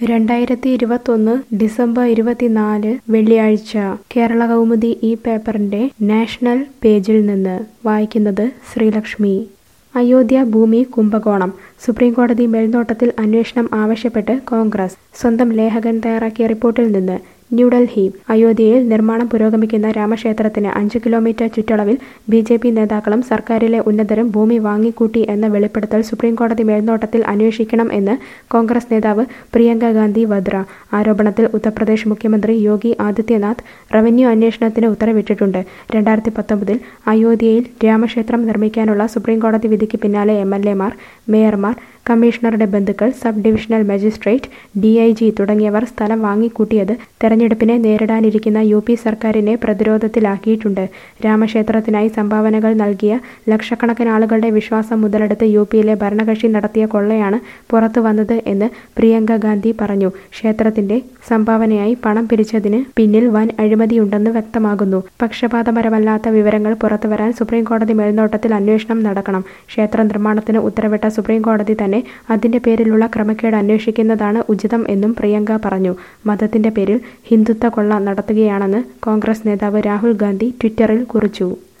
രണ്ടായിരത്തി ഇരുപത്തൊന്ന് ഡിസംബർ ഇരുപത്തിനാല് വെള്ളിയാഴ്ച കേരള കൗമുദി ഈ പേപ്പറിന്റെ നാഷണൽ പേജിൽ നിന്ന് വായിക്കുന്നത് ശ്രീലക്ഷ്മി അയോധ്യ ഭൂമി കുംഭകോണം സുപ്രീംകോടതി മേൽനോട്ടത്തിൽ അന്വേഷണം ആവശ്യപ്പെട്ട് കോൺഗ്രസ് സ്വന്തം ലേഖകൻ തയ്യാറാക്കിയ റിപ്പോർട്ടിൽ നിന്ന് ന്യൂഡൽഹി അയോധ്യയിൽ നിർമ്മാണം പുരോഗമിക്കുന്ന രാമക്ഷേത്രത്തിന് അഞ്ച് കിലോമീറ്റർ ചുറ്റളവിൽ ബി ജെ പി നേതാക്കളും സർക്കാരിലെ ഉന്നതരും ഭൂമി വാങ്ങിക്കൂട്ടി എന്ന വെളിപ്പെടുത്തൽ സുപ്രീംകോടതി മേൽനോട്ടത്തിൽ അന്വേഷിക്കണം എന്ന് കോൺഗ്രസ് നേതാവ് പ്രിയങ്ക ഗാന്ധി വദ്ര ആരോപണത്തിൽ ഉത്തർപ്രദേശ് മുഖ്യമന്ത്രി യോഗി ആദിത്യനാഥ് റവന്യൂ അന്വേഷണത്തിന് ഉത്തരവിട്ടിട്ടുണ്ട് രണ്ടായിരത്തി പത്തൊമ്പതിൽ അയോധ്യയിൽ രാമക്ഷേത്രം നിർമ്മിക്കാനുള്ള സുപ്രീംകോടതി വിധിക്ക് പിന്നാലെ എം എൽ എമാർ മേയർമാർ കമ്മീഷണറുടെ ബന്ധുക്കൾ sub divisional magistrate D I G തുടങ്ങിയവർ സ്ഥലം വാങ്ങിക്കൂട്ടിയത് തെരഞ്ഞെടുപ്പിനെ നേരിടാനിരിക്കുന്ന യു പി സർക്കാരിനെ പ്രതിരോധത്തിലാക്കിയിട്ടുണ്ട് രാമക്ഷേത്രത്തിനായി സംഭാവനകൾ നൽകിയ ലക്ഷക്കണക്കിന് ആളുകളുടെ വിശ്വാസം മുതലെടുത്ത് യു പിയിലെ ഭരണകക്ഷി നടത്തിയ കൊള്ളയാണ് പുറത്തു വന്നത് എന്ന് പ്രിയങ്ക ഗാന്ധി പറഞ്ഞു ക്ഷേത്രത്തിന്റെ സംഭാവനയായി പണം പിരിച്ചതിന് പിന്നിൽ വൻ അഴിമതിയുണ്ടെന്ന് വ്യക്തമാകുന്നു പക്ഷപാതപരമല്ലാത്ത വിവരങ്ങൾ പുറത്തുവരാൻ സുപ്രീംകോടതി മേൽനോട്ടത്തിൽ അന്വേഷണം നടക്കണം ക്ഷേത്ര നിർമ്മാണത്തിന് ഉത്തരവിട്ട സുപ്രീംകോടതി തന്നെ അതിന്റെ പേരിലുള്ള ക്രമക്കേട് അന്വേഷിക്കുന്നതാണ് ഉചിതം എന്നും പ്രിയങ്ക പറഞ്ഞു മതത്തിന്റെ പേരിൽ ഹിന്ദുത്വ കൊള്ള നടത്തുകയാണെന്ന് കോൺഗ്രസ് നേതാവ് രാഹുൽ ഗാന്ധി ട്വിറ്ററിൽ കുറിച്ചു